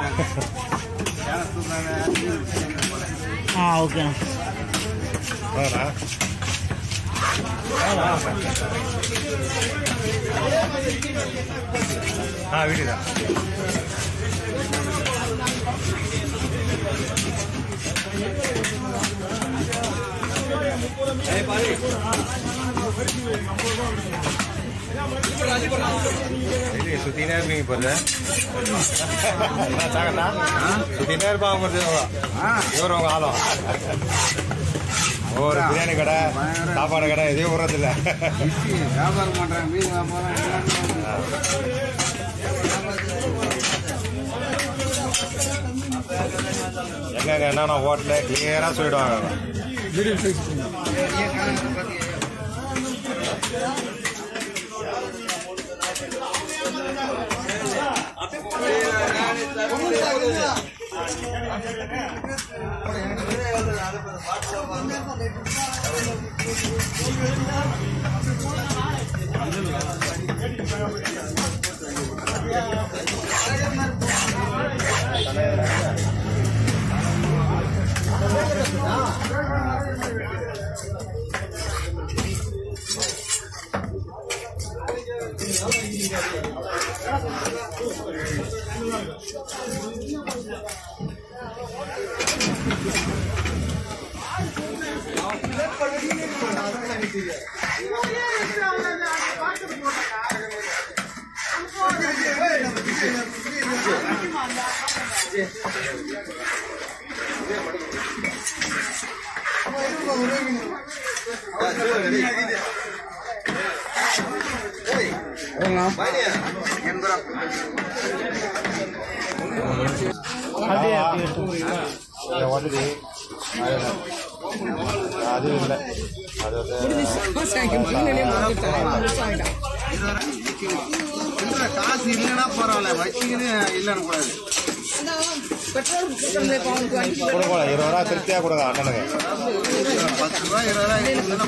ஆ ஓகேண்ணா வாங்கண்ணா ஆ வீடு தான் இல்லையே சுத்தினே இருப்பீங்க போல என்ன சாகட்டா சுத்தினே இருப்பாங்க போறது இவர் உங்க ஆளும் ஒரு பிரியாணி கடை சாப்பாடு கடை எதையும் விடுறதில்ல வியாபாரம் பண்றாங்க மீன் வியாபாரம் எல்லாமே எங்கெங்க என்னென்ன ஹோட்டலு கிளியராக சொல்லிடுவாங்க அப்படியே அப்படியே எடுத்து. இந்த வந்துது அது இல்லை அது சில்லறை காசு இல்லைன்னா பரவாயில்ல வச்சுக்கின்னு இல்லைன்னு கூடாது கொடுங்க இருபது ரூபா திருப்தியாக கொடுங்க அண்ணனுக்கு பத்து ரூபா இருபது ரூபா இல்லைன்னா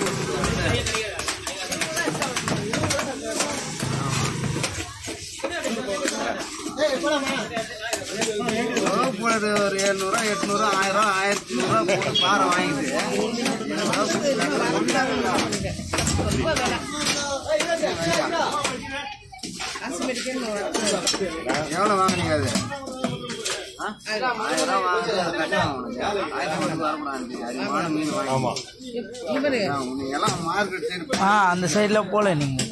வகுப்பு போனது ஒரு எழுநூறுவா எட்நூறுவா ஆயிரம் ஆயிரத்தி நூறுரூவா போட்டு பாறை வாங்கிட்டு எவ்வளோ வாங்குனீங்க அது ஆ? ஆயிரம் ரூபா வாங்குனது அது கட்டணம் உனக்கு. ஆயிரம் ரூபாய்க்கு வரக்கூடாது. அதிகமான மீன் வாங்கி. ஆமாம் ஆ, உனக்கு எல்லாம் மார்க்கெட் சைடு ஆ அந்த சைடில் போகல நீங்கள்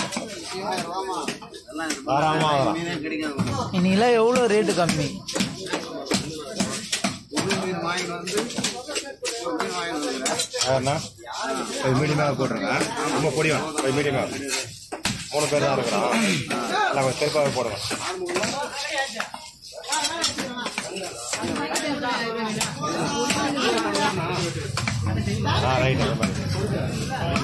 எல்லாம் இது தாராளமா வரலாம். மீனே கிடைக்காது உனக்கு. இன்னைக்கெல்லாம் எவ்வளோ ரேட்டு கம்மி புது மீன் வாங்கிட்டு வந்து ஒரு மீன் வாங்கிட்டு வந்துக்கிறேன் அண்ணா ஒரு மீடியமாக போட்டுருங்க ரொம்ப பொடி வேணும் ஒரு மீடியமாக மூணு பேர் தான் இருக்கிறோம் எல்லாம் கொஞ்சம் திருப்பாவே போடுங்க ஆ ரைட் அந்த மாதிரி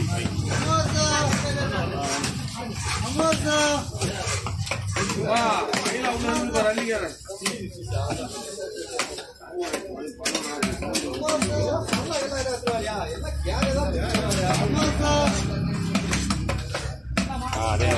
ஆ அதே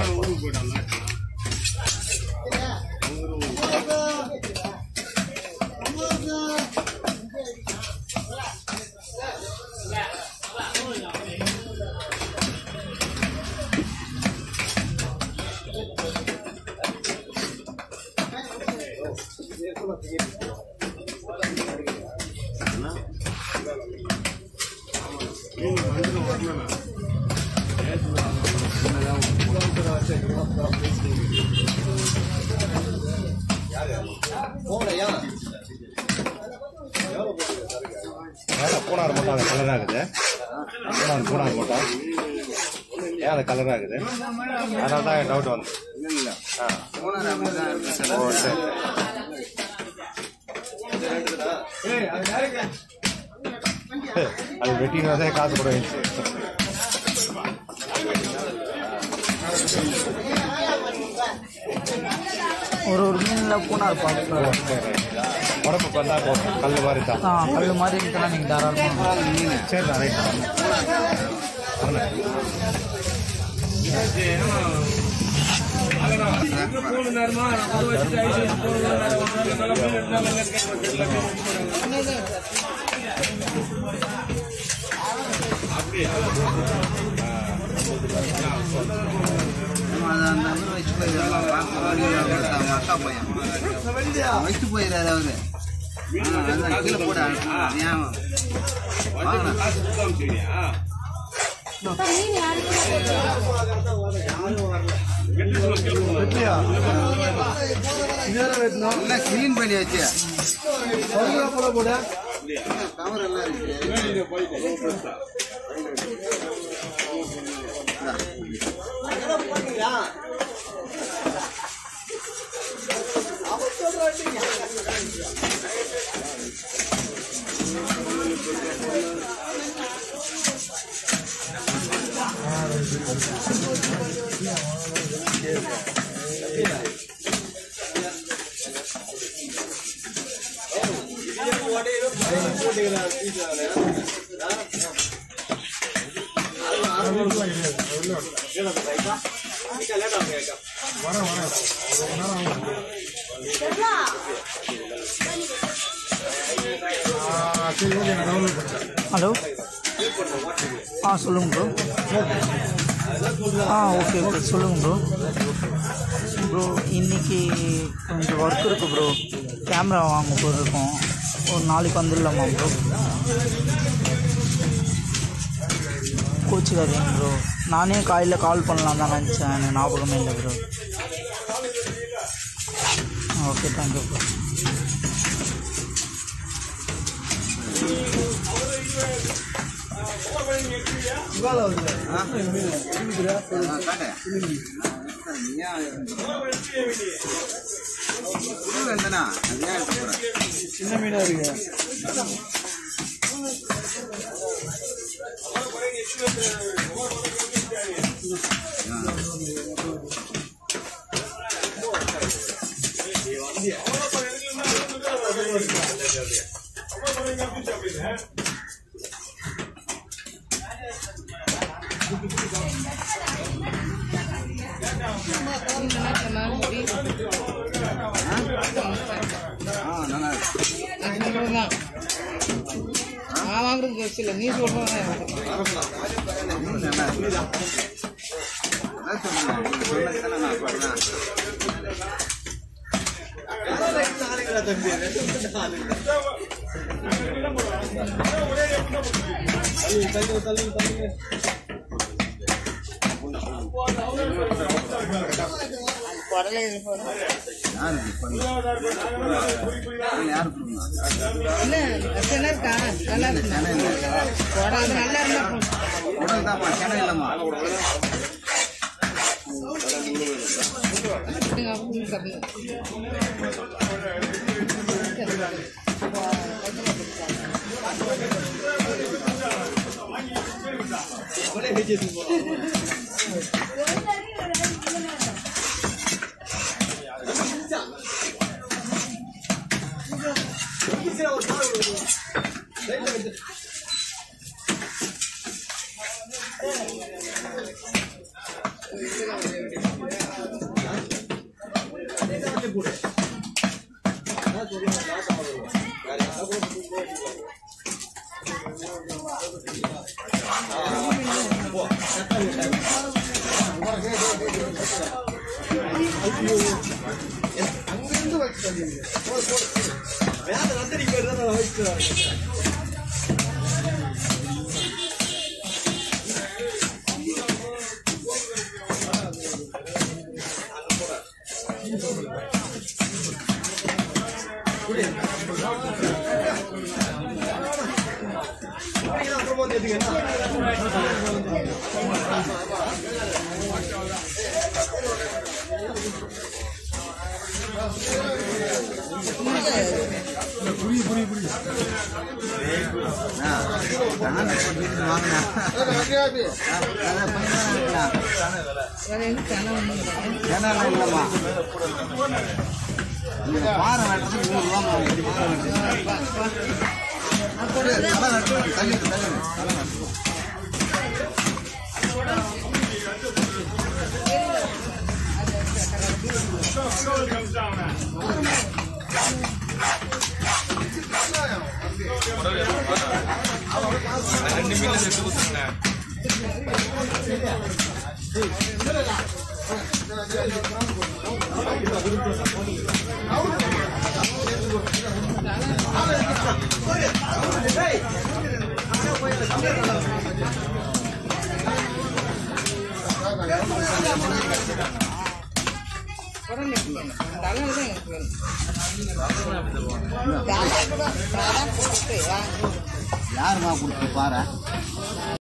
ஏன் பூனார் மட்டும் அந்த கலராக இருக்குது பூனார் பூனார் மட்டும் ஏன் அந்த கலராக இருக்குது அதனால தான் என் டவுட் வந்து ஆ ஓனர் அப்படிதான் இருக்கு. ஓ சரி அது வெட்டின்னு வந்தே காசு கூட வந்துச்சு ஒரு ஒரு மீனில் பூனார் பார்க்கலாம் உடம்பு பண்ணா போதும் கல் மாதிரி தான் ஆ கல் மாதிரி இருந்துச்சுன்னா நீங்கள் தாராளமாக சரி தான் ரைட் ஆமா, அது அந்த அவரு வச்சு போயிருக்காரு. பார்க்க வழியில அவரு அவங்க அக்கா பையன். வச்சு போயிருக்காரு அவரு. ஆ, அதான் கீழே போட அனுப்புனாரு. ஏன்? வாங்கண்ணா. எல்லாம் clean பண்ணி வச்சு. cover எல்லாம் இருக்கு. ஹலோ ஆ சொல்லுங்க ப்ரோ ஆ ஓகே ஓகே சொல்லுங்க ப்ரோ ப்ரோ இன்னைக்கு கொஞ்சம் ஒர்க் இருக்குது ப்ரோ கேமரா வாங்க போயிருக்கோம் ஒரு நாளைக்கு வந்துடலாமா ப்ரோ கோச்சுக்காதீங்க ப்ரோ நானே காலையில் கால் பண்ணலாம் தான் நினச்சேன் எனக்கு ஞாபகமே இல்லை ப்ரோ ஓகே தேங்க்யூ ப்ரோ ஆ? ஆ, காட்டு. ஏன் புது வேண்டனா அது ஏன் எடுத்து போற சின்ன மீனாக இருக்கு ஆ நல்லா இருக்கு நான் வாங்குறது பெருசு இல்லை நீ சொல்றேன் ம், நல்லா இருக்கு அதான் சொன்னேன். நீங்க சொன்னது தானே நான் பண்ணேன். குடலை யாரு இப்படி பண்ணா? இது யாரு பண்ணா? என்ன என்ன இருக்கா நல்லா இருக்குமா சென்னையில. குடல் அது நல்லா இருந்தா உடல் தான்மா, சென்னை இல்லைம்மா. போடுங்க அப்படின்னு தரணும் ஆ, நான் வீட்டுக்கு வாங்கினேன். அதான் பையன் இருக்கலாம். வேற எங்க கனவு ஜனலாம் இல்லைம்மா. நீங்க பாறை வெட்டுறதுக்கு நூறு ரூபா ஆகும். பாறை வெட்டுறது. தலை நட்டு, தள்ளிடு, தள்ளிடு. தலை நட்டு. உடனே எடுத்துக்கணும். அந்த அளவு தான் எனக்கு வேணும். தாத்தா கூட தாத்தா கொடுத்து வாங்கி யாருமா கொடுத்து பாரு